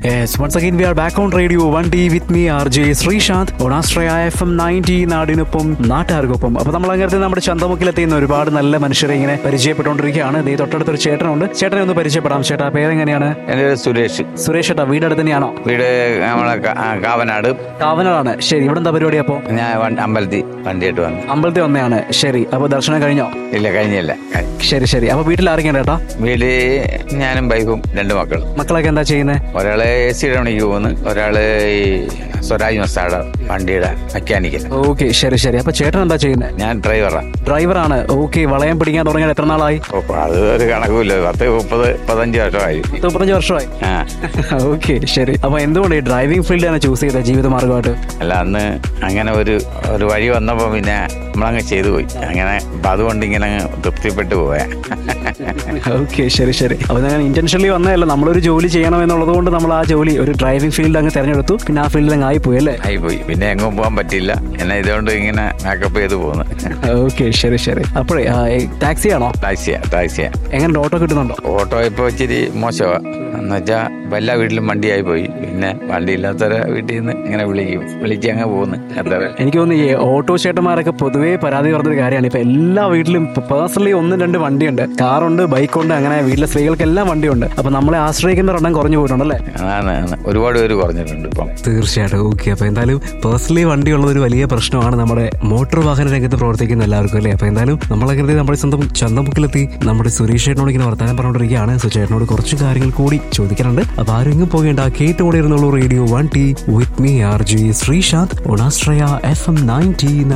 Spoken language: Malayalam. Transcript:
Yes, once again we are back on radio 1D with me RJ Sreesanth ഓണാസ്ട്രയ എഫ് എം നയൻറ്റി നാടിനൊപ്പം നാട്ടുകാർക്കൊപ്പം അപ്പൊ നമ്മൾ അങ്ങനത്തെ നമ്മുടെ ചന്തമുക്കിലെത്തിയുന്ന ഒരുപാട് നല്ല മനുഷ്യരെ ഇങ്ങനെ പരിചയപ്പെട്ടുകൊണ്ടിരിക്കുകയാണ് ദേ തൊട്ടടുത്തൊരു ചേട്ടനുണ്ട് ചേട്ടനെ ഒന്ന് പരിചയപ്പെടാം ചേട്ടാ പേരെങ്ങനെയാണ് എൻ്റെ പേര് സുരേഷ് സുരേഷ് ചേട്ടാ വീട് അടുത്ത് തന്നെയാണോ വീട് നമ്മളെ ക- ആ, കാവനാട് കാവനാടാണ് ശരി ഇവിടെ എന്താ പരിപാടി അപ്പോ ഞാൻ വണ്ടി- അമ്പലത്തിൽ വണ്ടിയായിട്ട് വന്നു അമ്പലത്തിൽ വന്നതാണ് ശരി അപ്പൊ ദർശനം കഴിഞ്ഞോ ഇല്ല കഴിഞ്ഞില്ല കഴി- ശരി ശരി അപ്പൊ വീട്ടിൽ ആരൊക്കെയാണ് ചേട്ടാ വീട്ടില് ഞാനും വൈഫും രണ്ട് മക്കളും മക്കളൊക്കെ എന്താ ചെയ്യുന്നത് ഒരാള് എ സിയുടെ പണിക്ക് പോകുന്നു ഒരാള് ഈ സ്വരാജ് മസാടെ വണ്ടിയുടെ മെക്കാനിക്കൽ ഓക്കെ ശരി ശരി അപ്പൊ ചേട്ടൻ എന്താ ചെയ്യുന്നത് ഞാൻ ഡ്രൈവറാണ് ഡ്രൈവറാണ് ഓക്കെ വളയം പിടിക്കാൻ തുടങ്ങിയത് എത്ര നാളായി അപ്പൊ അത് ഒരു കണക്കുമില്ല പത്ത് മുപ്പത് മുപ്പത്തഞ്ച് വർഷമായി പത്ത് മുപ്പത്തഞ്ച് വർഷമായി ആ ഓക്കെ ശരി അപ്പൊ എന്തുകൊണ്ട് ഈ ഡ്രൈവിംഗ് ഫീൽഡാണ് ചൂസ് ചെയ്തത് ജീവിത മാർഗമായിട്ട് അല്ല അന്ന് അങ്ങനെ ഒരു ഒരു വഴി വന്നപ്പോ പിന്നെ നമ്മളങ്ങ് ചെയ്തു പോയി അങ്ങനെ അപ്പൊ അതുകൊണ്ട് ഇങ്ങനെ അങ്ങ് തൃപ്തിപ്പെട്ടു പോയാ ഓക്കെ ശരി ശരി അപ്പൊ ഞാൻ ഇന്റൻഷനലി വന്നതല്ല നമ്മളൊരു ജോലി ചെയ്യണം എന്നുള്ളത് കൊണ്ട് നമ്മൾ ആ ജോലി ഒരു ഡ്രൈവിംഗ് ഫീൽഡ് അങ്ങ് തെരഞ്ഞെടുത്തു പിന്നെ ആ ഫീൽഡിൽ അങ്ങ് ആയിപ്പോയി അല്ലേ ആയിപ്പോയി പിന്നെ എങ്ങും പോകാൻ പറ്റില്ല എന്നെ ഇതുകൊണ്ട് ഇങ്ങനെ മേക്കപ്പ് ചെയ്ത് പോകുന്നു ഓക്കെ ശരി ശരി അപ്പോഴേ ടാക്സി ആണോ ടാക്സിയാ ടാക്സിയാ എങ്ങനെ ഓട്ടോ കിട്ടുന്നുണ്ടോ ഓട്ടോ ഇപ്പൊ ഇച്ചിരി മോശമാ എന്ന് വെച്ചാ എല്ലാ വീട്ടിലും വണ്ടിയായി പോയി പിന്നെ വണ്ടി ഇല്ലാത്തവരെ വീട്ടിൽ നിന്ന് ഇങ്ങനെ വിളിക്കും വിളിച്ച് അങ്ങ് പോകുന്നു അത്ര എനിക്ക് തോന്നുന്നു ഈ ഓട്ടോ ചേട്ടന്മാരൊക്കെ പൊതുവേ പരാതി പറഞ്ഞൊരു കാര്യമാണ് ഇപ്പൊ എല്ലാ വീട്ടിലും പേഴ്സണലി ഒന്നും രണ്ട് വണ്ടിയുണ്ട് കാറുണ്ട് ബൈക്കുണ്ട് അങ്ങനെ വീട്ടിലെ സ്ത്രീകൾക്കെല്ലാം വണ്ടിയുണ്ട് അപ്പൊ നമ്മളെ ആശ്രയിക്കുന്ന എണ്ണം കുറഞ്ഞു പോയിട്ടുണ്ടല്ലേ അതാണ് ആണ്. ഒരുപാട് പേര് കുറഞ്ഞിട്ടുണ്ട് ഇപ്പം തീർച്ചയായിട്ടും ഓക്കെ അപ്പൊ എന്തായാലും പേഴ്സണലി വണ്ടി ഉള്ളത് ഒരു വലിയ പ്രശ്നമാണ് നമ്മുടെ മോട്ടോർ വാഹന രംഗത്ത് പ്രവർത്തിക്കുന്ന എല്ലാവർക്കും അല്ലേ അപ്പൊ എന്തായാലും നമ്മളെ നമ്മുടെ സ്വന്തം ചന്തമുക്കിലെത്തി നമ്മുടെ സുരേഷ് ചേട്ടനോട് ഇങ്ങനെ വർത്താനം പറഞ്ഞുകൊണ്ടിരിക്കുകയാണ് സോ ചേട്ടനോട് കുറച്ച് കാര്യങ്ങൾ കൂടി ചോദിക്കാനുണ്ട് അപ്പൊ ആരും എങ്ങും പോകേണ്ട കേട്ടോടെ ഇരുന്നുള്ളൂ radio one D with me R J Sreesanth ഒണാസ്ട്രയ എഫ് എം നയൻറ്റി